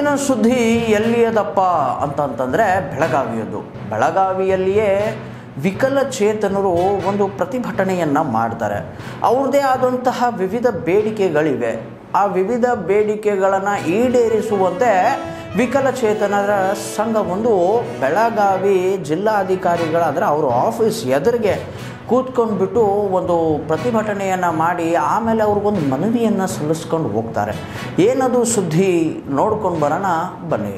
ಮುಂದಿನ ಸುದ್ದಿ ಎಲ್ಲಿಯದಪ್ಪ ಅಂತಂತಂದರೆ ಬೆಳಗಾವಿಯದ್ದು ಬೆಳಗಾವಿಯಲ್ಲಿಯೇ ವಿಕಲಚೇತನರು ಒಂದು ಪ್ರತಿಭಟನೆಯನ್ನು ಮಾಡ್ತಾರೆ ಅವ್ರದ್ದೇ ಆದಂತಹ ವಿವಿಧ ಬೇಡಿಕೆಗಳಿವೆ ಆ ವಿವಿಧ ಬೇಡಿಕೆಗಳನ್ನು ಈಡೇರಿಸುವಂತೆ ವಿಕಲಚೇತನರ ಸಂಘವೊಂದು ಬೆಳಗಾವಿ ಜಿಲ್ಲಾಧಿಕಾರಿಗಳಾದರೆ ಅವರ ಆಫೀಸ್ ಎದುರಿಗೆ ಕೂತ್ಕೊಂಡ್ಬಿಟ್ಟು ಒಂದು ಪ್ರತಿಭಟನೆಯನ್ನು ಮಾಡಿ ಆಮೇಲೆ ಅವ್ರಿಗೊಂದು ಮನವಿಯನ್ನು ಸಲ್ಲಿಸ್ಕೊಂಡು ಹೋಗ್ತಾರೆ ಏನದು ಸುದ್ದಿ ನೋಡ್ಕೊಂಡು ಬರೋಣ ಬನ್ನಿ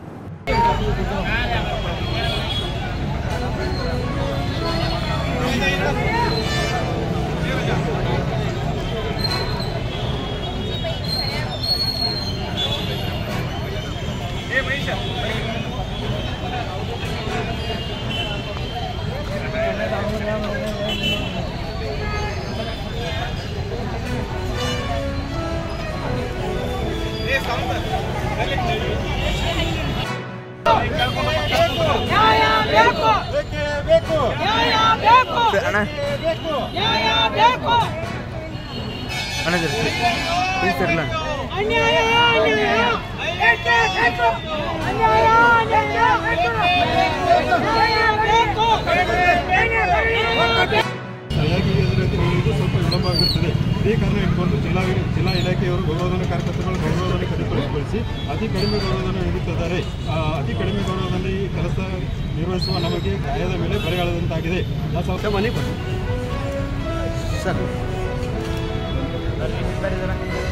ನ್ಯಾಯ ಬೇಕು ಬೇಕೇ ಬೇಕು ನ್ಯಾಯ ಬೇಕು ಅಣ್ಣ ಬೇಕು ನ್ಯಾಯ ಬೇಕು ಅಣ್ಣ ಪ್ಲೀಸ್ ಸರ್ ಅನ್ಯಾಯ ಅನ್ಯಾಯ ಬೇಕೇ ಬೇಕು ಅನ್ಯಾಯ ಅನ್ಯಾಯ ಬೇಕು ನ್ಯಾಯ ಬೇಕು ನ್ಯಾಯ ಬೇಕು ಸರಿಯಾಗಿ ಎದುರತಿ ನೀಡುವುದು ಸ್ವಲ್ಪ ವಿಳಂಬ ಆಗಿರುತ್ತದೆ ಇದೇ ಕಾರಣ ಇಟ್ಕೊಂಡು ಜಿಲ್ಲಾ ಜಿಲ್ಲಾ ಇಲಾಖೆಯವರು ಗೌರವಧನ ಕಾರ್ಯಕರ್ತರುಗಳು ಗೌರವಧನ ಕಡಿತಗೊಳಿಸಿ ಅತಿ ಕಡಿಮೆ ಗೌರವಧನ ನೀಡುತ್ತಿದ್ದಾರೆ ಆ, ಅತಿ ಕಡಿಮೆ ಗೌರವದಲ್ಲಿ ಕೆಲಸ ನಿರ್ವಹಿಸುವ ನಮಗೆ ಗಾಯದ ಮೇಲೆ ಬರೆಗಾಳದಂತಾಗಿದೆ ಆ ಸ್ವಲ್ಪ ಮನೆ ಸರ್